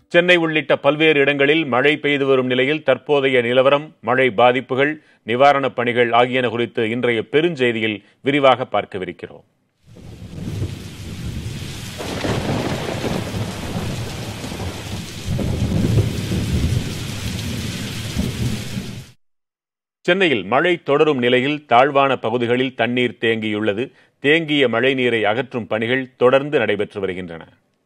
சென்னை உள்ளிட்ட பல்வேறு இடங்களில் மழை பெய்து வரும் நிலையில் தற்போதைய நிலவரம் மழை பாதிப்புகள் நிவாரணப் பணிகள் ஆகியன குறித்து இன்றைய பெருஞ்செய்தியில் விரிவாக பார்க்கவிருக்கிறோம் சென்னையில் மழை தொடரும் நிலையில் தாழ்வான பகுதிகளில் தண்ணீர் தேங்கியுள்ளது தேங்கிய மழைநீரை அகற்றும் பணிகள் தொடர்ந்து நடைபெற்று வருகின்றன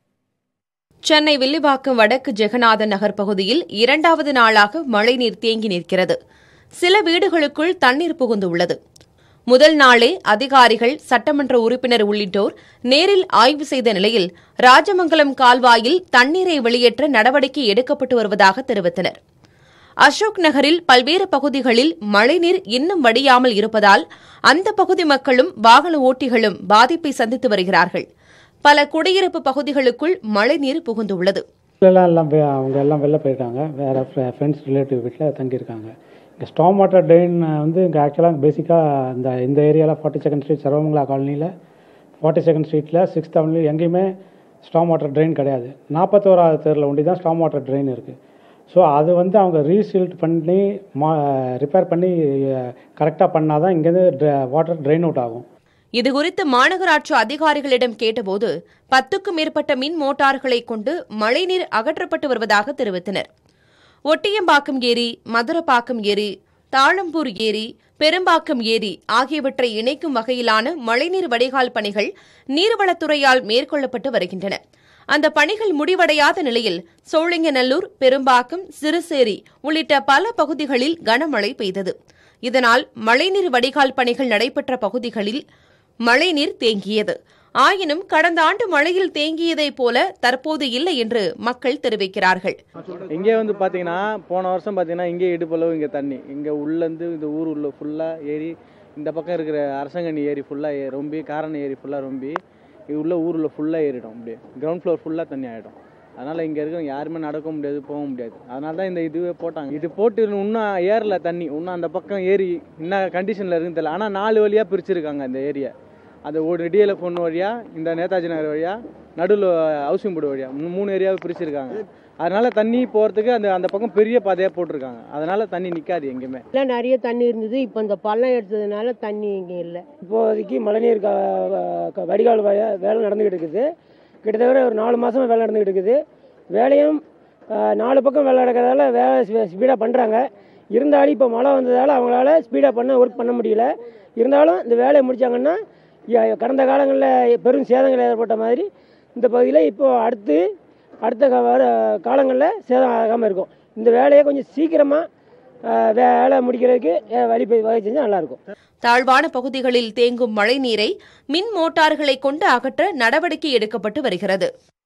சென்னை வில்லிவாக்கம் வடக்கு ஜெகநாதன் நகர் பகுதியில் இரண்டாவது நாளாக மழைநீர் தேங்கி நிற்கிறது சில வீடுகளுக்குள் தண்ணீர் புகுந்துள்ளது முதல் நாளே அதிகாரிகள் சட்டமன்ற உறுப்பினர் உள்ளிட்டோர் நேரில் ஆய்வு செய்த நிலையில் ராஜமங்கலம் கால்வாயில் தண்ணீரை வெளியேற்ற நடவடிக்கை எடுக்கப்பட்டு வருவதாக தெரிவித்தனர் அசோக் நகரில் பல்வேறு பகுதிகளில் மழைநீர் இன்னும் வடியாமல் இருப்பதால் அந்த பகுதி மக்களும் வாகன ஓட்டிகளும் பாதிப்பை சந்தித்து வருகிறார்கள் பல குடியிருப்பு பகுதிகளுக்குள் மழைநீர் புகுந்துள்ளது எல்லாம் எல்லாம் வே- அவங்க எல்லாம் வெளில போயிருக்காங்க வேறு ஃப்ரெண்ட்ஸ் ரிலேட்டிவ் வீட்டில் தங்கியிருக்காங்க இங்கே ஸ்டாம் வாட்டர் ட்ரெயின் வந்து இங்கே ஆக்சுவலாக பேசிக்காக இந்த இந்த ஏரியாவில் ஃபார்ட்டி செகண்ட் ஸ்ட்ரீட் சரவமங்கலா காலனியில் ஃபார்ட்டி செகண்ட் ஸ்ட்ரீட்டில் சிக்ஸ்த் அவன்லையும் எங்கேயுமே ஸ்டாம் வாட்டர் ட்ரெயின் கிடையாது நாற்பத்தோராவது தெருவில் ஒண்டி தான் ஸ்டாம் வாட்டர் ட்ரெயின் இருக்குது ஸோ அது வந்து அவங்க ரீசீல்ட் பண்ணி மா ரிப்பேர் பண்ணி கரெக்டாக பண்ணால் தான் இங்கேருந்து வாட்டர் ட்ரெயின் அவுட் ஆகும் இதுகுறித்து மாநகராட்சி அதிகாரிகளிடம் கேட்டபோது பத்துக்கும் மேற்பட்ட மின் மோட்டார்களை கொண்டு மழைநீர் அகற்றப்பட்டு வருவதாக தெரிவித்தனர் ஒட்டியம்பாக்கம் ஏரி மதுரப்பாக்கம் ஏரி தாழம்பூர் ஏரி பெரும்பாக்கம் ஏரி ஆகியவற்றை இணைக்கும் வகையிலான மழைநீர் வடிகால் பணிகள் நீர்வளத்துறையால் மேற்கொள்ளப்பட்டு வருகின்றன அந்த பணிகள் முடிவடையாத நிலையில் சோழிங்கநல்லூர் பெரும்பாக்கம் சிறுசேரி உள்ளிட்ட பல பகுதிகளில் கனமழை பெய்தது இதனால் மழைநீர் வடிகால் பணிகள் நடைபெற்ற பகுதிகளில் மழைநீர் தேங்கியது ஆயினும் கடந்த ஆண்டு மழையில் தேங்கியதைப் போல தற்போது இல்லை என்று மக்கள் தெரிவிக்கிறார்கள் இங்கே வந்து பார்த்தீங்கன்னா போன வருஷம் பார்த்தீங்கன்னா இங்கே இடுப்பளவு இங்கே தண்ணி இங்கே உள்ளேருந்து இந்த ஊர் உள்ள ஃபுல்லாக ஏரி இந்த பக்கம் இருக்கிற அரசங்கண்ணி ஏரி ஃபுல்லாக ரொம்பி காரணி ஏரி ஃபுல்லாக ரொம்பி இது உள்ள ஊரில் ஃபுல்லாக ஏறிடும் அப்படியே கிரவுண்ட் ஃப்ளோர் ஃபுல்லாக தண்ணி ஆகிடும் அதனால் இங்கே இருக்கிற யாருமே நடக்க முடியாது போக முடியாது அதனால தான் இந்த இதுவே போட்டாங்க இது போட்டு இன்னும் ஏறல தண்ணி இன்னும் அந்த பக்கம் ஏரி என்ன கண்டிஷனில் இருக்குன்னு தெரியல ஆனால் நாலு வழியாக பிரிச்சிருக்காங்க இந்த ஏரியா அந்த ஒரு டிஎல்எஃப் ஒன்று வழியாக இந்த நேதாஜி நகர் வழியாக நடுவில் ஹவுசிங் போர்டு வழியாக மூ- மூணு ஏரியாவை பிரிச்சிருக்காங்க அதனால தண்ணி போகிறதுக்கு அந்த அந்த பக்கம் பெரிய பாதையாக போட்டிருக்காங்க அதனால தண்ணி நிற்காது எங்கேயுமே எல்லாம் நிறைய தண்ணி இருந்தது இப்போ இந்த பள்ளம் எடுத்ததுனால தண்ணி இங்கே இல்லை இப்போதைக்கு மழைநீர் க க- வடிகால் வய- வேலை நடந்துக்கிட்டு இருக்குது கிட்டத்தட்ட ஒரு நாலு மாதமாக வேலை நடந்துக்கிட்டு இருக்குது வேலையும் அஹ், நாலு பக்கம் வேலை நடக்கிறதால வேலை ஸ்பீடாக பண்ணுறாங்க இருந்தாலும் இப்போ மழை வந்ததால் அவங்களால ஸ்பீடாக பண்ண ஒர்க் பண்ண முடியல இருந்தாலும் இந்த வேலையை முடித்தாங்கன்னா கடந்த காலங்களில் பெரும் சேதங்கள் ஏற்பட்ட மாதிரி இந்த பகுதியில் இப்போ அடுத்து அடுத்த கா- வர காலங்களில் சேதம் ஆகாமல் இருக்கும் இந்த வேலையை கொஞ்சம் சீக்கிரமாக வேலை முடிக்கிறதுக்கு அஹ், வழி ப- வகை செஞ்சால் நல்லாயிருக்கும் தாழ்வான பகுதிகளில் தேங்கும் மழைநீரை மின் மோட்டார்களை கொண்டு அகற்ற நடவடிக்கை எடுக்கப்பட்டு வருகிறது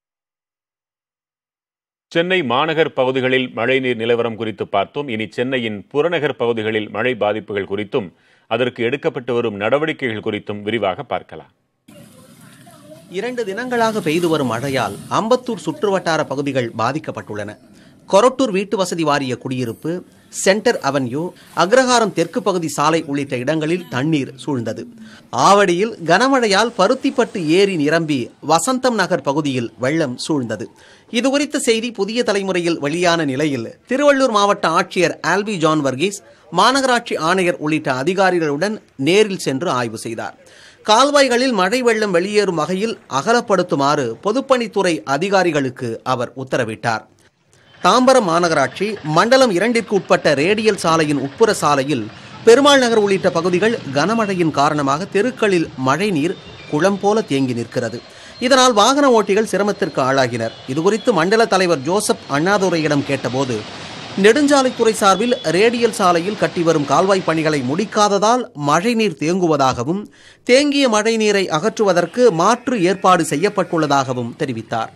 சென்னை மாநகர் பகுதிகளில் மழைநீர் நிலவரம் குறித்து பார்த்தோம் இனி சென்னையின் புறநகர் பகுதிகளில் மழை பாதிப்புகள் குறித்தும் அதற்கு எடுக்கப்பட்டு வரும் நடவடிக்கைகள் குறித்தும் விரிவாக பார்க்கலாம் இரண்டு தினங்களாக பெய்து வரும் மழையால் அம்பத்தூர் சுற்றுவட்டார பகுதிகள் பாதிக்கப்பட்டுள்ளன கொரட்டூர் வீட்டு வசதி வாரிய குடியிருப்பு சென்டர் அவென்யூ அக்ரஹாரம் தெற்கு பகுதி சாலை உள்ளிட்ட இடங்களில் தண்ணீர் சூழ்ந்தது ஆவடியில் கனமழையால் பருத்திப்பட்டு ஏரி நிரம்பி வசந்தம் நகர் பகுதியில் வெள்ளம் சூழ்ந்தது இதுகுறித்த செய்தி புதிய தலைமுறையில் வெளியான நிலையில் திருவள்ளூர் மாவட்ட ஆட்சியர் ஆல்பி ஜான் வர்கீஸ் மாநகராட்சி ஆணையர் உள்ளிட்ட அதிகாரிகளுடன் நேரில் சென்று ஆய்வு செய்தார் கால்வாய்களில் மழை வெள்ளம் வெளியேறும் வகையில் அகலப்படுத்துமாறு பொதுப்பணித்துறை அதிகாரிகளுக்கு அவர் உத்தரவிட்டார் தாம்பரம் மாநகராட்சி மண்டலம் இரண்டிற்கு உட்பட்ட ரேடியல் சாலையின் உட்புற சாலையில் பெருமாள் நகர் உள்ளிட்ட பகுதிகள் கனமழையின் காரணமாக தெருக்களில் மழைநீர் குளம் போல தேங்கி நிற்கிறது இதனால் வாகன ஓட்டிகள் சிரமத்திற்கு ஆளாகினர் இதுகுறித்து மண்டல தலைவர் ஜோசப் அண்ணாதுரையிடம் கேட்டபோது நெடுஞ்சாலைத்துறை சார்பில் ரேடியல் சாலையில் கட்டி வரும் கால்வாய் பணிகளை முடிக்காததால் மழைநீர் தேங்குவதாகவும் தேங்கிய மழைநீரை அகற்றுவதற்கு மாற்று ஏற்பாடு செய்யப்பட்டுள்ளதாகவும் தெரிவித்தார்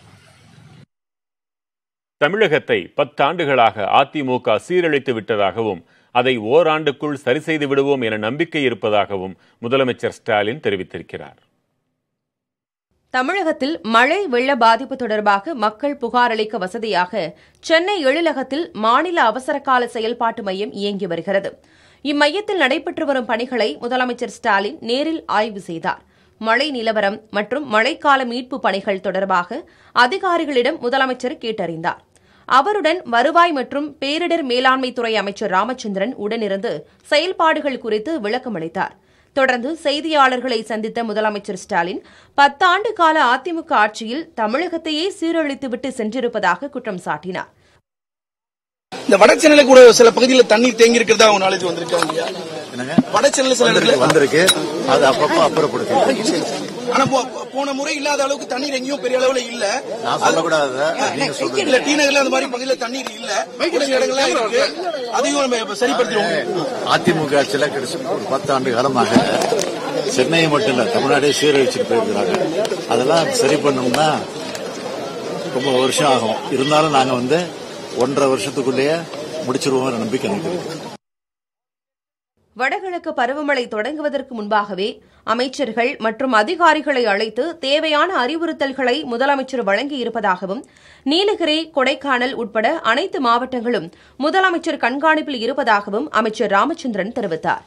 தமிழகத்தை பத்தாண்டுகளாக அதிமுக சீரழித்து விட்டதாகவும் அதை ஓராண்டுக்குள் சரி செய்து விடுவோம் என நம்பிக்கை இருப்பதாகவும் முதலமைச்சர் ஸ்டாலின் தெரிவித்திருக்கிறார் தமிழகத்தில் மழை வெள்ள பாதிப்பு தொடர்பாக மக்கள் புகார் அளிக்க வசதியாக சென்னை எழிலகத்தில் மாநில அவசரகால செயல்பாட்டு மையம் இயங்கி வருகிறது இம்மையத்தில் நடைபெற்று வரும் பணிகளை முதலமைச்சர் ஸ்டாலின் நேரில் ஆய்வு செய்தார் மழை நிலவரம் மற்றும் மழைக்கால மீட்பு பணிகள் தொடர்பாக அதிகாரிகளிடம் முதலமைச்சர் கேட்டறிந்தார் அவருடன் வருவாய் மற்றும் பேரிடர் மேலாண்மை துறை அமைச்சர் ராமச்சந்திரன் உடனிருந்து செயல்பாடுகள் குறித்து விளக்கமளித்தார் தொடர்ந்து செய்தியாளர்களை சந்தித்த முதலமைச்சர் ஸ்டாலின் பத்தாண்டு கால அதிமுக ஆட்சியில் தமிழகத்தையே சீரழித்துவிட்டு சென்றிருப்பதாக குற்றம் சாட்டினார் இந்த வட சென்னையில கூட சில பகுதியில் தண்ணீர் தேங்கி இருக்கிறதா அவங்க நாலேஜ் வந்திருக்காங்க இல்லையா வட சென்னையில சில இடத்துல வந்திருக்கு அது அப்பப்போ அப்புறப்படுத்தி ஆனா போ- போன முறை இல்லாத அளவுக்கு தண்ணீர் எங்கேயும் பெரிய அளவுல இல்ல நான் சொல்லக்கூடாது நீங்க சொல்றீங்க இல்ல டி நகர்ல அந்த மாதிரி பகுதியில தண்ணீர் இல்ல ஒரு சில இடங்கள்ல இருக்கு அதையும் நம்ம இப்ப சரிப்படுத்திடுவோம் அதிமுக ஆட்சியில் கிட்டத்தட்ட ஒரு பத்து ஆண்டு காலமாக சென்னையை மட்டும் இல்ல தமிழ்நாடே சீரழிச்சுட்டு போயிருக்கிறாங்க அதெல்லாம் சரி பண்ணோம்னா ரொம்ப வருஷம் ஆகும் இருந்தாலும் நாங்க வந்து ஒன்றரை வருஷத்துக்குள்ளேயே முடிச்சிருவோம் நம்பிக்கை எனக்கு இருக்கு வடகிழக்கு பருவமழை தொடங்குவதற்கு முன்பாகவே அமைச்சர்கள் மற்றும் அதிகாரிகளை அழைத்து தேவையான அறிவுறுத்தல்களை முதலமைச்சர் வழங்கியிருப்பதாகவும் நீலகிரி கொடைக்கானல் உட்பட அனைத்து மாவட்டங்களும் முதலமைச்சர் கண்காணிப்பில் இருப்பதாகவும் அமைச்சர் ராமச்சந்திரன் தெரிவித்தார்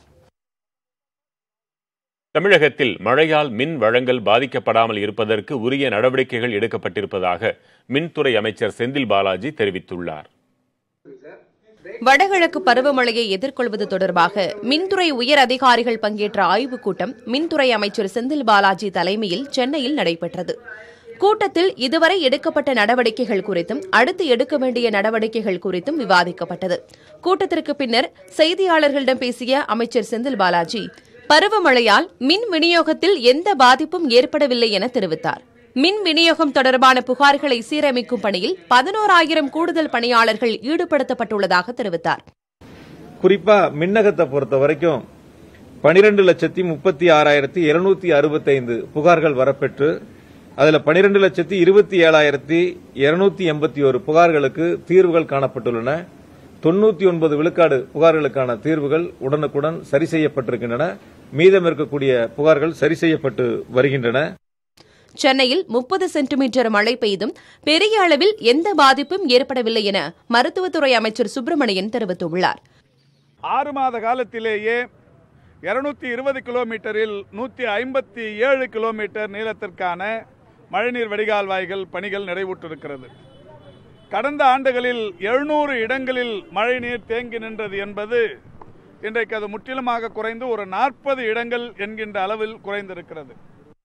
தமிழகத்தில் மழையால் மின் வழங்கல் பாதிக்கப்படாமல் இருப்பதற்கு உரிய நடவடிக்கைகள் எடுக்கப்பட்டிருப்பதாக மின்துறை அமைச்சர் செந்தில் பாலாஜி தெரிவித்துள்ளார் வடகிழக்கு பருவமழையை எதிர்கொள்வது தொடர்பாக மின்துறை உயர் அதிகாரிகள் பங்கேற்ற ஆய்வுக் கூட்டம் மின்துறை அமைச்சர் செந்தில் பாலாஜி தலைமையில் சென்னையில் நடைபெற்றது கூட்டத்தில் இதுவரை எடுக்கப்பட்ட நடவடிக்கைகள் குறித்தும் அடுத்து எடுக்க வேண்டிய நடவடிக்கைகள் குறித்தும் விவாதிக்கப்பட்டது கூட்டத்திற்கு பின்னர் செய்தியாளர்களிடம் பேசிய அமைச்சர் செந்தில் பாலாஜி பருவமழையால் மின் விநியோகத்தில் எந்த பாதிப்பும் ஏற்படவில்லை என தெரிவித்தார் மின் விநியோகம் தொடர்பான புகார்களை சீரமைக்கும் பணியில் பதினோராயிரம் கூடுதல் பணியாளர்கள் ஈடுபடுத்தப்பட்டுள்ளதாக தெரிவித்தார் குறிப்பா மின்னகத்தை பொறுத்த வரைக்கும் பனிரெண்டு லட்சத்தி முப்பத்தி ஆறாயிரத்தி இருநூத்தி அறுபத்தைந்து புகார்கள் வரப்பெற்று அதுல பனிரெண்டு லட்சத்தி இருபத்தி ஏழாயிரத்தி இருநூத்தி எண்பத்தி ஒரு புகார்களுக்கு தீர்வுகள் காணப்பட்டுள்ளன தொண்ணூத்தி ஒன்பது விழுக்காடு புகார்களுக்கான தீர்வுகள் உடனுக்குடன் சரி செய்யப்பட்டிருக்கின்றன மீதம் இருக்கக்கூடிய புகார்கள் சரி செய்யப்பட்டு வருகின்றன சென்னையில் முப்பது சென்டிமீட்டர் மழை பெய்தும் பெரிய அளவில் எந்த பாதிப்பும் ஏற்படவில்லை என மருத்துவத்துறை அமைச்சர் சுப்பிரமணியன் தெரிவித்துள்ளார் ஆறு மாத காலத்திலேயே இருநூத்தி இருபது கிலோமீட்டரில் நூற்றி ஐம்பத்தி ஏழு கிலோமீட்டர் நீளத்திற்கான மழைநீர் வடிகால் வாய்கள் பணிகள் நிறைவுற்றிருக்கிறது கடந்த ஆண்டுகளில் எழுநூறு இடங்களில் மழைநீர் தேங்கி நின்றது என்பது இன்றைக்கு அது முற்றிலுமாக குறைந்து ஒரு நாற்பது இடங்கள் என்கின்ற அளவில் குறைந்திருக்கிறது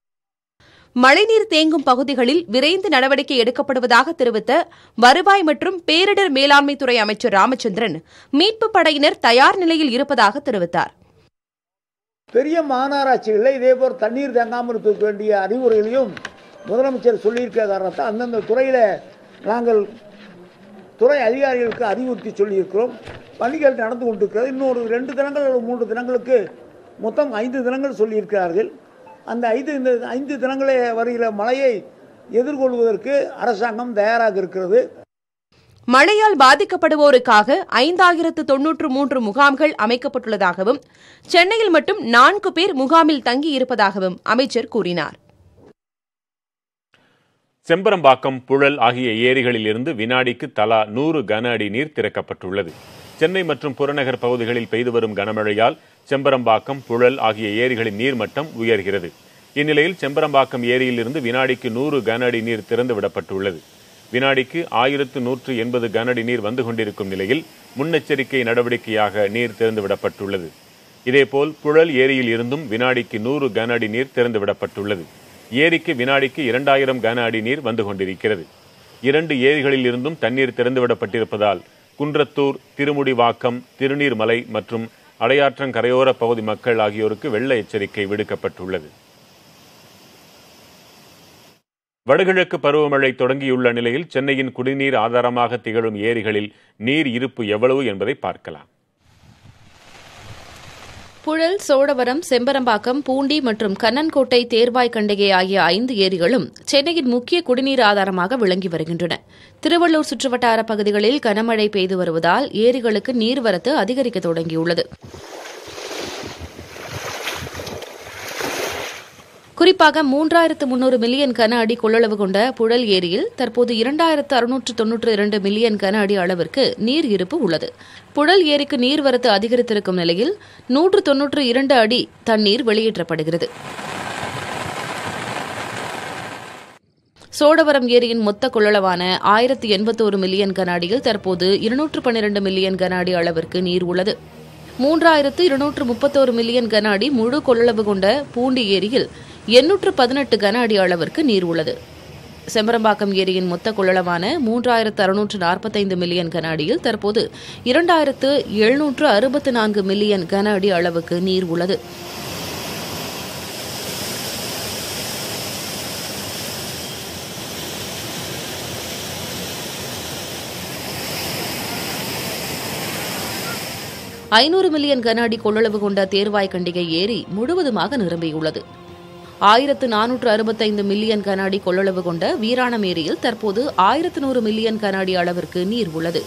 மழைநீர் தேங்கும் பகுதிகளில் விரைந்து நடவடிக்கை எடுக்கப்படுவதாக தெரிவித்த வருவாய் மற்றும் பேரிடர் மேலாண்மை துறை அமைச்சர் ராமச்சந்திரன் மீட்புப் படையினர் தயார் நிலையில் இருப்பதாக தெரிவித்தார் பெரிய மாநகராட்சிகளில் இதே போல் தண்ணீர் தேங்காமல் இருக்க வேண்டிய அறிவுரைகளையும் முதலமைச்சர் சொல்லியிருக்க காரணத்தை அந்தந்த துறையில் நாங்கள் துறை அதிகாரிகளுக்கு அறிவுறுத்தி சொல்லியிருக்கிறோம் பணிகள் நடந்து கொண்டிருக்கிறது இன்னொரு ரெண்டு தினங்கள் அல்லது மூன்று தினங்களுக்கு மொத்தம் ஐந்து தினங்கள் சொல்லியிருக்கிறார்கள் அந்த ஐந்து இந்த ஐந்து தினங்களே வருகிற மழையை எதிர்கொள்வதற்கு அரசாங்கம் தயாராக இருக்கிறது மழையால் பாதிக்கப்படுவோருக்காக ஐந்தாயிரத்து தொன்னூற்று மூன்று முகாம்கள் அமைக்கப்பட்டுள்ளதாகவும் சென்னையில் மட்டும் நான்கு பேர் முகாமில் தங்கியிருப்பதாகவும் அமைச்சர் கூறினார் செம்பரம்பாக்கம் புழல் ஆகிய ஏரிகளில் இருந்து வினாடிக்கு தலா நூறு கன அடி நீர் திறக்கப்பட்டுள்ளது சென்னை மற்றும் புறநகர் பகுதிகளில் பெய்து வரும் கனமழையால் செம்பரம்பாக்கம் புழல் ஆகிய ஏரிகளின் நீர்மட்டம் உயர்கிறது இந்நிலையில் செம்பரம்பாக்கம் ஏரியிலிருந்து வினாடிக்கு நூறு கன அடி நீர் திறந்து விடப்பட்டுள்ளது வினாடிக்கு ஆயிரத்து நூற்று எண்பது கன அடி நீர் வந்து கொண்டிருக்கும் நிலையில் முன்னெச்சரிக்கை நடவடிக்கையாக நீர் திறந்து விடப்பட்டுள்ளது இதேபோல் புழல் ஏரியில் இருந்தும் வினாடிக்கு நூறு கன அடி நீர் திறந்து விடப்பட்டுள்ளது ஏரிக்கு வினாடிக்கு இரண்டாயிரம் கன அடி நீர் வந்து கொண்டிருக்கிறது இரண்டு ஏரிகளில் இருந்தும் தண்ணீர் திறந்துவிடப்பட்டிருப்பதால் குன்றத்தூர் திருமுடிவாக்கம் திருநீர்மலை மற்றும் அடையாற்றங்கரையோர பகுதி மக்கள் ஆகியோருக்கு வெள்ள எச்சரிக்கை விடுக்கப்பட்டுள்ளது வடகிழக்கு பருவமழை தொடங்கியுள்ள நிலையில் சென்னையின் குடிநீர் ஆதாரமாக திகழும் ஏரிகளில் நீர் இருப்பு எவ்வளவு என்பதை பார்க்கலாம் புழல் சோழவரம் செம்பரம்பாக்கம் பூண்டி மற்றும் கண்ணன்கோட்டை தேர்வாய் கண்டிகை ஆகிய ஐந்து ஏரிகளும் சென்னையின் முக்கிய குடிநீர் ஆதாரமாக விளங்கி வருகின்றன திருவள்ளூர் சுற்றுவட்டார பகுதிகளில் கனமழை பெய்து வருவதால் ஏரிகளுக்கு நீர்வரத்து அதிகரிக்க தொடங்கியுள்ளது குறிப்பாக மூன்றாயிரத்து முன்னூறு மில்லியன் கன அடி கொள்ளளவு கொண்ட புழல் ஏரியில் தற்போது இரண்டாயிரத்து அறுநூற்று தொன்னூற்று இரண்டு மில்லியன் கன அடி அளவிற்கு நீர் இருப்பு உள்ளது புழல் ஏரிக்கு நீர்வரத்து அதிகரித்திருக்கும் நிலையில் நூற்று தொன்னூற்று இரண்டு அடி தண்ணீர் வெளியேற்றப்படுகிறது சோடவரம் ஏரியின் மொத்த கொள்ளளவான ஆயிரத்தி எண்பத்தோரு மில்லியன் கன அடியில் தற்போது இருநூற்று பன்னிரண்டு மில்லியன் கன அடி அளவிற்கு நீர் உள்ளது மூன்றாயிரத்து இருநூற்று முப்பத்தோரு மில்லியன் கன அடி முழு கொள்ளளவு கொண்ட பூண்டி ஏரியில் எண்ணூற்று பதினெட்டு கன அடி அளவிற்கு நீர் உள்ளது செம்பரம்பாக்கம் ஏரியின் மொத்த கொள்ளளவான மூன்றாயிரத்து அறுநூற்று நாற்பத்தைந்து மில்லியன் கன அடியில் தற்போது இரண்டாயிரத்து எழுநூற்று அறுபத்து நான்கு மில்லியன் கன அடி அளவுக்கு நீர் உள்ளது ஐநூறு மில்லியன் கன அடி கொள்ளளவு கொண்ட தேர்வாய் கண்டிகை ஏரி முழுவதுமாக நிரம்பியுள்ளது ஆயிரத்து நானூற்று அறுபத்தைந்து மில்லியன் கன அடி கொள்ளளவு கொண்ட வீராணம் ஏரியில் தற்போது ஆயிரத்து நூறு மில்லியன் கன அடி அளவிற்கு நீர் உள்ளது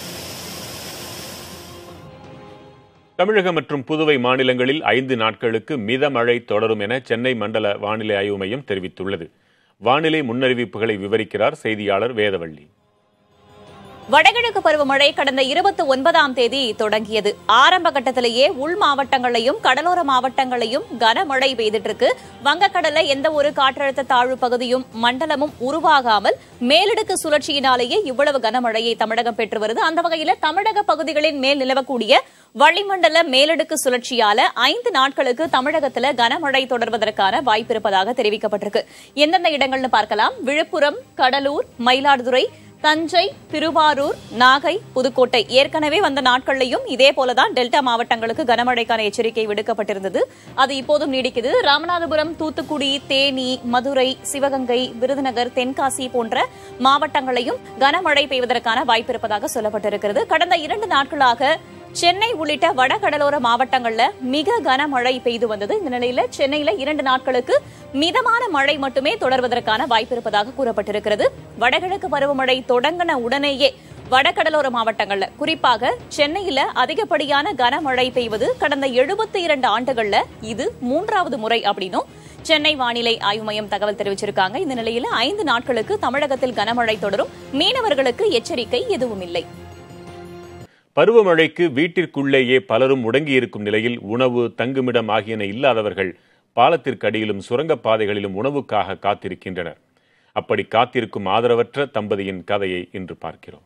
தமிழகம் மற்றும் புதுவை மாநிலங்களில் ஐந்து நாட்களுக்கு மித மழை தொடரும் என சென்னை மண்டல வானிலை ஆய்வு மையம் தெரிவித்துள்ளது வானிலை முன்னறிவிப்புகளை விவரிக்கிறார் செய்தியாளர் வேதவள்ளி வடகிழக்கு பருவமழை கடந்த இருபத்தி ஒன்பதாம் தேதி தொடங்கியது ஆரம்ப கட்டத்திலேயே உள் மாவட்டங்களையும் கடலோர மாவட்டங்களையும் கனமழை பெய்துட்டு இருக்கு வங்கக்கடல்ல எந்த ஒரு காற்றழுத்த தாழ்வு பகுதியும் மண்டலமும் உருவாகாமல் மேலடுக்கு சுழற்சியினாலேயே இவ்வளவு கனமழையை தமிழகம் பெற்று வருது அந்த வகையில தமிழக பகுதிகளின் மேல் நிலவக்கூடிய வளிமண்டல மேலடுக்கு சுழற்சியால ஐந்து நாட்களுக்கு தமிழகத்துல கனமழை தொடர்வதற்கான வாய்ப்பு இருப்பதாக தெரிவிக்கப்பட்டிருக்கு எந்தெந்த இடங்கள்னு பார்க்கலாம் விழுப்புரம் கடலூர் மயிலாடுதுறை தஞ்சை திருவாரூர் நாகை புதுக்கோட்டை ஏற்கனவே வந்த நாட்கள்லையும் இதே போலதான் டெல்டா மாவட்டங்களுக்கு கனமழைக்கான எச்சரிக்கை விடுக்கப்பட்டிருந்தது அது இப்போதும் நீடிக்குது ராமநாதபுரம் தூத்துக்குடி தேனி மதுரை சிவகங்கை விருதுநகர் தென்காசி போன்ற மாவட்டங்களையும் கனமழை பெய்வதற்கான வாய்ப்பு இருப்பதாக சொல்லப்பட்டிருக்கிறது கடந்த இரண்டு நாட்களாக சென்னை உள்ளிட்ட வடகடலோர மாவட்டங்கள்ல மிக கனமழை பெய்து வந்தது இந்த நிலையில சென்னையில இரண்டு நாட்களுக்கு மிதமான மழை மட்டுமே தொடர்வதற்கான வாய்ப்பு இருப்பதாக கூறப்பட்டிருக்கிறது வடகிழக்கு பருவமழை தொடங்கின உடனேயே வடகடலோர மாவட்டங்கள்ல குறிப்பாக சென்னையில அதிகப்படியான கனமழை பெய்வது கடந்த எழுபத்தி இரண்டு ஆண்டுகள்ல இது மூன்றாவது முறை அப்படின்னும் சென்னை வானிலை ஆய்வு மையம் தகவல் தெரிவிச்சிருக்காங்க இந்த நிலையில ஐந்து நாட்களுக்கு தமிழகத்தில் கனமழை தொடரும் மீனவர்களுக்கு எச்சரிக்கை எதுவும் இல்லை பருவமழைக்கு வீட்டிற்குள்ளேயே பலரும் முடங்கியிருக்கும் நிலையில் உணவு தங்குமிடம் ஆகியன இல்லாதவர்கள் பாலத்திற்கு அடியிலும் சுரங்கப் பாதைகளிலும் உணவுக்காக காத்திருக்கின்றனர் அப்படி காத்திருக்கும் ஆதரவற்ற தம்பதியின் கதையை இன்று பார்க்கிறோம்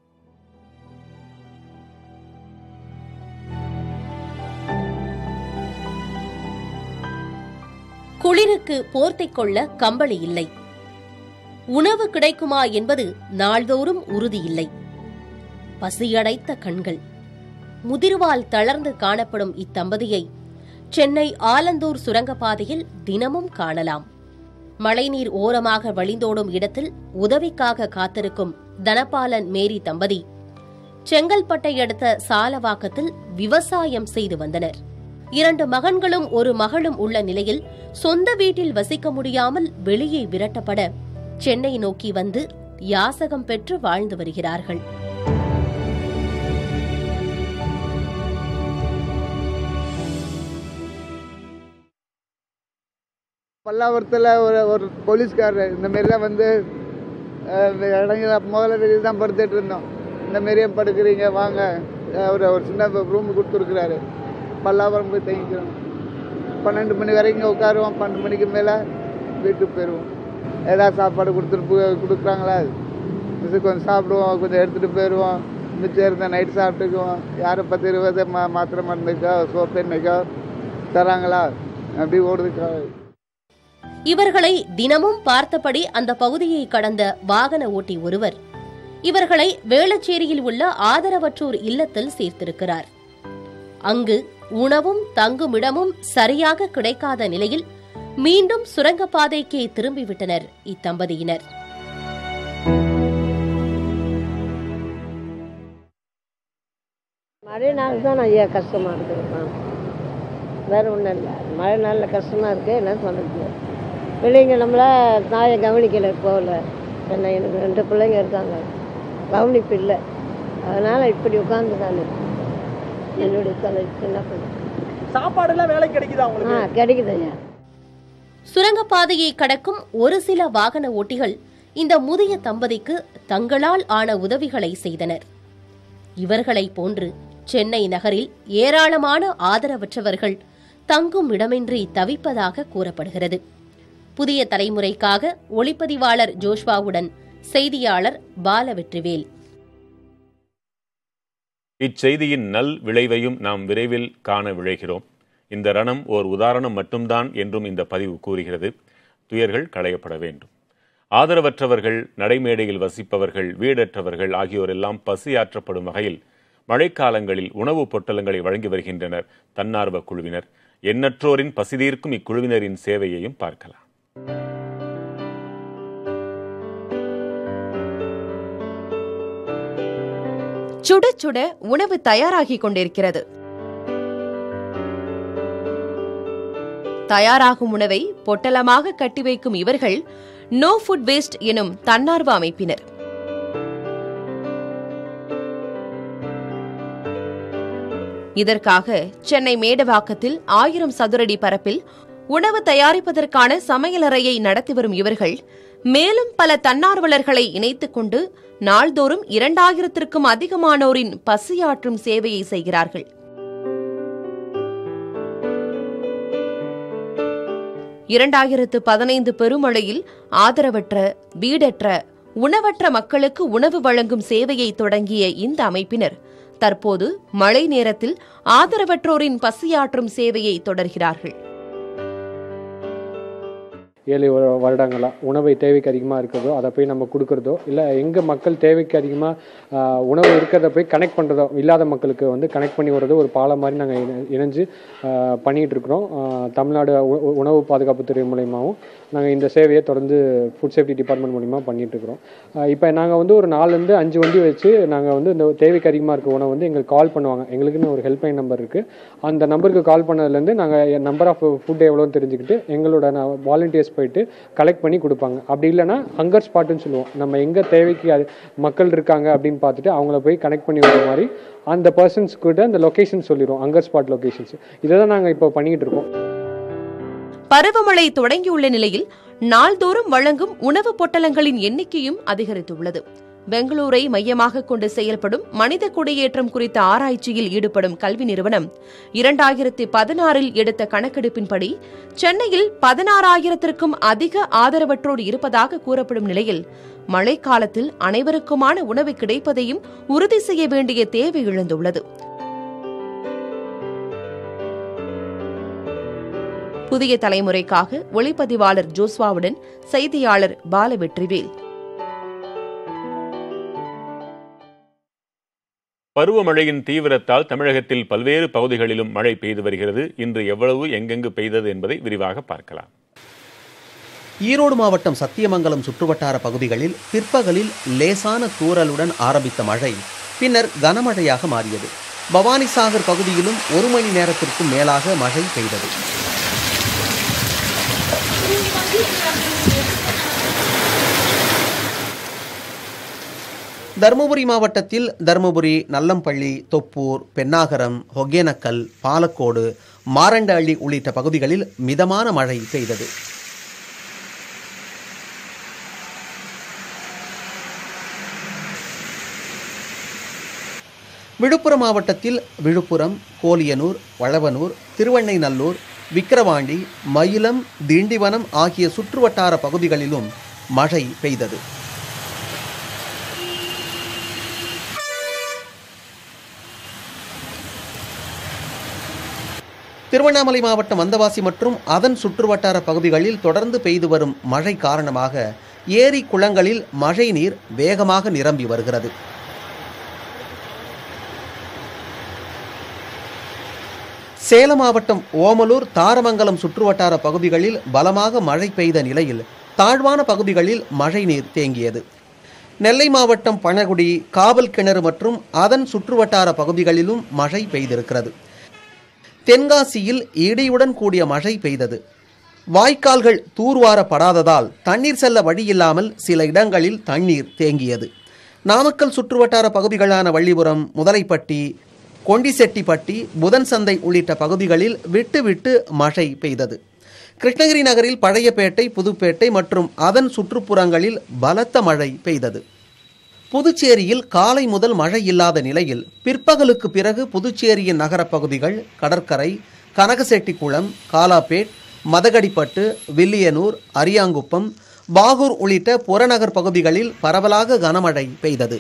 குளிருக்கு போர்த்திக் கொள்ள கம்பளி இல்லை உணவு கிடைக்குமா என்பது நாள்தோறும் உறுதியில்லை பசியடைத்த கண்கள் முதிர்வால் தளர்ந்து காணப்படும் இத்தம்பதியை சென்னை ஆலந்தூர் சுரங்கப்பாதையில் தினமும் காணலாம் மழைநீர் ஓரமாக வழிந்தோடும் இடத்தில் உதவிக்காக காத்திருக்கும் தனபாலன் மேரி தம்பதி செங்கல்பட்டை அடுத்த சாலவாக்கத்தில் விவசாயம் செய்து வந்தனர் இரண்டு மகன்களும் ஒரு மகளும் உள்ள நிலையில் சொந்த வீட்டில் வசிக்க முடியாமல் வெளியே விரட்டப்பட சென்னை நோக்கி வந்து யாசகம் பெற்று வாழ்ந்து வருகிறார்கள் பல்லாவரத்தில் ஒரு ஒரு போலீஸ்காரர் இந்த மாரி தான் வந்து இடங்கள முதல்ல வெளியே தான் படுத்துட்டு இருந்தோம் இந்த மாரியே படுக்கிறீங்க வாங்க அவர் ஒரு சின்ன ரூம் கொடுத்துருக்குறாரு பல்லாவரம் போய் தங்கிக்கிறோம் பன்னெண்டு மணி வரைக்கும் உட்காருவோம் பன்னெண்டு மணிக்கு மேலே வீட்டுக்கு போயிடுவோம் ஏதாவது சாப்பாடு கொடுத்துட்டு கொடுக்குறாங்களா இது கொஞ்சம் சாப்பிடுவோம் கொஞ்சம் எடுத்துகிட்டு போயிடுவோம் மிச்சம் இருந்தால் நைட் சாப்பிட்டுக்குவோம் யாரும் பத்து இருபது மா மாத்திரை மருந்துக்கோ சோப்பு எண்ணெய்க்கோ தராங்களா அப்படி ஓடுதுக்கா இவர்களை தினமும் பார்த்தபடி அந்த பகுதியை கடந்த வாகன ஓட்டி ஒருவர் இவர்களை வேளச்சேரியில் உள்ள ஆதரவற்றோர் இல்லத்தில் சேர்த்திருக்கிறார் அங்கு உணவும் தங்குமிடமும் சரியாக கிடைக்காத நிலையில் மீண்டும் சுரங்கப்பாதைக்கே திரும்பிவிட்டனர் இத்தம்பதியினர் மழை நாள் தான் ஐயா கஷ்டமாக இருக்குது வேறு ஒன்றும் இல்லை மழை நாளில் கஷ்டமாக இருக்குது என்ன சொல்கிறது பிள்ளைங்க நம்மள தாயை கவனிக்கல போகல என்ன எனக்கு ரெண்டு பிள்ளைங்க இருக்காங்க கவனிப்பு இல்லை அதனால் இப்படி உட்காந்து நான் என்னுடைய தலை என்ன பண்ண சாப்பாடுலாம் வேலை கிடைக்குதா ஆ உங்களுக்கு கிடைக்குது ஐயா சுரங்கப்பாதையை கடக்கும் ஒரு சில வாகன ஓட்டிகள் இந்த முதிய தம்பதிக்கு தங்களால் ஆன உதவிகளை செய்தனர் இவர்களைப் போன்று சென்னை நகரில் ஏராளமான ஆதரவற்றவர்கள் தங்கும் இடமின்றி தவிப்பதாக கூறப்படுகிறது புதிய தலைமுறைக்காக ஒளிப்பதிவாளர் ஜோஷ்வாவுடன் செய்தியாளர் பாலவெற்றிவேல் இச்செய்தியின் நல் விளைவையும் நாம் விரைவில் காண விழைகிறோம் இந்த ரணம் ஓர் உதாரணம் மட்டும்தான் என்றும் இந்த பதிவு கூறுகிறது துயர்கள் களையப்பட வேண்டும் ஆதரவற்றவர்கள் நடைமேடையில் வசிப்பவர்கள் வீடற்றவர்கள் ஆகியோரெல்லாம் பசியாற்றப்படும் வகையில் மழைக்காலங்களில் உணவுப் பொட்டலங்களை வழங்கி வருகின்றனர் தன்னார்வ குழுவினர் எண்ணற்றோரின் பசிதீர்க்கும் இக்குழுவினரின் சேவையையும் பார்க்கலாம் சுட சுட உணவு தயாராகிக் கொண்டிருக்கிறது தயாராகும் உணவை பொட்டலமாக கட்டி வைக்கும் இவர்கள் நோ ஃபுட் வேஸ்ட் எனும் தன்னார்வ அமைப்பினர் இதற்காக சென்னை மேடவாக்கத்தில் ஆயிரம் சதுரடி பரப்பில் உணவு தயாரிப்பதற்கான சமையலறையை நடத்தி வரும் இவர்கள் மேலும் பல தன்னார்வலர்களை இணைத்துக் கொண்டு நாள்தோறும் இரண்டாயிரத்திற்கும் அதிகமானோரின் பசியாற்றும் சேவையை செய்கிறார்கள் இரண்டாயிரத்து பதினைந்து பெருமழையில் ஆதரவற்ற வீடற்ற உணவற்ற மக்களுக்கு உணவு வழங்கும் சேவையை தொடங்கிய இந்த அமைப்பினர் தற்போது மழை நேரத்தில் ஆதரவற்றோரின் பசியாற்றும் சேவையை தொடர்கிறார்கள் ஏழு வரு- வருடங்களா உணவை தேவைக்கு அதிகமாக இருக்கிறதோ அதை போய் நம்ம கொடுக்குறதோ இல்லை எங்கே மக்கள் தேவைக்கு அதிகமாக உணவு இருக்கிறத போய் கனெக்ட் பண்ணுறதோ இல்லாத மக்களுக்கு வந்து கனெக்ட் பண்ணி விடுறது ஒரு பாலம் மாதிரி நாங்கள் இணைஞ்சு ஆஹ், பண்ணிட்டு இருக்கிறோம் ஆஹ், தமிழ்நாடு உ- உ- உணவு பாதுகாப்புத்துறை மூலயமாவும் நாங்கள் இந்த சேவையை தொடர்ந்து ஃபுட் சேஃப்டி டிபார்ட்மெண்ட் மூலிமா பண்ணிட்டு இருக்கிறோம் இப்போ நாங்கள் வந்து ஒரு நாலுலேருந்து அஞ்சு வண்டி வச்சு நாங்கள் வந்து இந்த தேவைக்கு அதிகமாக இருக்க உணவு வந்து எங்களுக்கு கால் பண்ணுவாங்க எங்களுக்குன்னு ஒரு ஹெல்ப்லைன் நம்பர் இருக்குது அந்த நம்பருக்கு கால் பண்ணதுலேருந்து நாங்கள் நம்பர் ஆஃப் ஃபுட் எவ்வளோன்னு தெரிஞ்சுக்கிட்டு எங்களோட வாலண்டியர்ஸ் போயிட்டு கலெக்ட் பண்ணி கொடுப்பாங்க அப்படி இல்லைன்னா ஹங்கர் ஸ்பாட்டுன்னு சொல்லுவோம் நம்ம எங்கே தேவைக்கு அது மக்கள் இருக்காங்க அப்படின்னு பார்த்துட்டு அவங்கள போய் கனெக்ட் பண்ணி வர மாதிரி அந்த பர்சன்ஸ் கிட்ட அந்த லொகேஷன் சொல்லிடுவோம் ஹங்கர் ஸ்பாட் லொகேஷன்ஸ் இதை தான் நாங்கள் இப்போ பண்ணிக்கிட்டு இருக்கோம் பருவமழை தொடங்கியுள்ள நிலையில் நாள்தோறும் வழங்கும் உணவுப் பொட்டலங்களின் எண்ணிக்கையும் அதிகரித்துள்ளது பெங்களூரை மையமாக கொண்டு செயல்படும் மனித குடியேற்றம் குறித்த ஆராய்ச்சியில் ஈடுபடும் கல்வி நிறுவனம் இரண்டாயிரத்தி பதினாறில் எடுத்த கணக்கெடுப்பின்படி சென்னையில் பதினாறாயிரத்திற்கும் அதிக ஆதரவற்றோர் இருப்பதாக கூறப்படும் நிலையில் மழைக்காலத்தில் அனைவருக்குமான உணவு கிடைப்பதையும் உறுதி செய்ய வேண்டிய தேவை எழுந்துள்ளது புதிய தலைமுறைக்காக ஒளிப்பதிவாளர் ஜோஸ்வாவுடன் செய்தியாளர் பாலவெற்றிவேல் பருவமழையின் தீவிரத்தால் தமிழகத்தில் பல்வேறு பகுதிகளிலும் மழை பெய்து வருகிறது இன்று எவ்வளவு எங்கெங்கு பெய்தது என்பதை விரிவாக பார்க்கலாம் ஈரோடு மாவட்டம் சத்தியமங்கலம் சுற்றுவட்டார பகுதிகளில் பிற்பகலில் லேசான தூறலுடன் ஆரம்பித்த மழை பின்னர் கனமழையாக மாறியது பவானிசாகர் பகுதியிலும் ஒரு மணி நேரத்திற்கும் மேலாக மழை பெய்தது தருமபுரி மாவட்டத்தில் தருமபுரி நல்லம்பள்ளி தொப்பூர் பென்னாகரம் ஒகேனக்கல் பாலக்கோடு மாரண்டஹள்ளி உள்ளிட்ட பகுதிகளில் மிதமான மழை பெய்தது விழுப்புரம் மாவட்டத்தில் விழுப்புரம் கோலியனூர் வளவனூர் திருவண்ணைநல்லூர் விக்கிரவாண்டி மயிலம் திண்டிவனம் ஆகிய சுற்றுவட்டார பகுதிகளிலும் மழை பெய்தது திருவண்ணாமலை மாவட்டம் வந்தவாசி மற்றும் அதன் சுற்றுவட்டார பகுதிகளில் தொடர்ந்து பெய்து வரும் மழை காரணமாக ஏரி குளங்களில் மழை நீர் வேகமாக நிரம்பி வருகிறது சேலம் மாவட்டம் ஓமலூர் தாரமங்கலம் சுற்றுவட்டார பகுதிகளில் பலமாக மழை பெய்த நிலையில் தாழ்வான பகுதிகளில் மழை நீர் தேங்கியது நெல்லை மாவட்டம் பனகுடி காவல் கிணறு மற்றும் அதன் சுற்றுவட்டார பகுதிகளிலும் மழை பெய்திருக்கிறது தென்காசியில் இடியுடன் கூடிய மழை பெய்தது வாய்க்கால்கள் தூர்வாரப்படாததால் தண்ணீர் செல்ல வழியில்லாமல் சில இடங்களில் தண்ணீர் தேங்கியது நாமக்கல் சுற்றுவட்டார பகுதிகளான வள்ளிபுரம் முதலைப்பட்டி கொண்டிசெட்டிப்பட்டி புதன் சந்தை உள்ளிட்ட பகுதிகளில் விட்டு விட்டு மழை பெய்தது கிருஷ்ணகிரி நகரில் பழையப்பேட்டை புதுப்பேட்டை மற்றும் அதன் சுற்றுப்புறங்களில் பலத்த மழை பெய்தது புதுச்சேரியில் காலை முதல் மழை இல்லாத நிலையில் பிற்பகலுக்கு பிறகு புதுச்சேரியின் நகரப் பகுதிகள் கடற்கரை கனகசெட்டிக்குளம் காலாப்பேட் மதகடிப்பட்டு வில்லியனூர் அரியாங்குப்பம் பாகூர் உள்ளிட்ட புறநகர் பகுதிகளில் பரவலாக கனமழை பெய்தது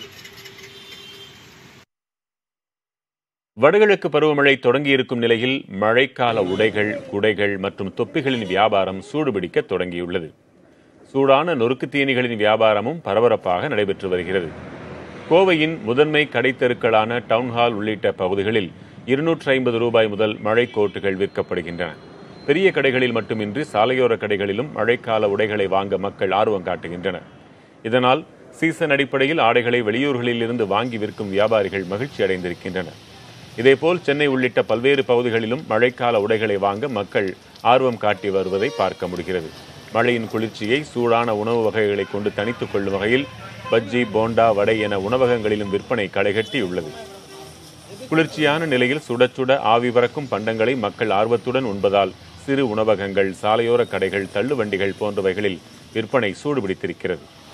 வடகிழக்கு பருவமழை தொடங்கியிருக்கும் நிலையில் மழைக்கால உடைகள் குடைகள் மற்றும் தொப்பிகளின் வியாபாரம் சூடுபிடிக்க தொடங்கியுள்ளது சூடான நொறுக்கு தீனிகளின் வியாபாரமும் பரபரப்பாக நடைபெற்று வருகிறது கோவையின் முதன்மை கடைத்தெருக்களான டவுன்ஹால் உள்ளிட்ட பகுதிகளில் இருநூற்றி ஐம்பது ரூபாய் முதல் மழை கோட்டுகள் விற்கப்படுகின்றன பெரிய கடைகளில் மட்டுமின்றி சாலையோர கடைகளிலும் மழைக்கால உடைகளை வாங்க மக்கள் ஆர்வம் காட்டுகின்றனர் இதனால் சீசன் அடிப்படையில் ஆடைகளை வெளியூர்களில் இருந்து வாங்கி விற்கும் வியாபாரிகள் மகிழ்ச்சி அடைந்திருக்கின்றனர் இதேபோல் சென்னை உள்ளிட்ட பல்வேறு பகுதிகளிலும் மழைக்கால உடைகளை வாங்க மக்கள் ஆர்வம் காட்டி வருவதை பார்க்க முடிகிறது மழையின் குளிர்ச்சியை சூடான உணவு வகைகளை கொண்டு தணித்துக் கொள்ளும் வகையில் பஜ்ஜி போண்டா வடை என உணவகங்களிலும் விற்பனை களைகட்டியுள்ளது குளிர்ச்சியான நிலையில் சுட சுட ஆவி பறக்கும் பண்டங்களை மக்கள் ஆர்வத்துடன் உண்பதால் சிறு உணவகங்கள் சாலையோர கடைகள் தள்ளுவண்டிகள் போன்றவைகளில் விற்பனை சூடுபிடித்திருக்கிறது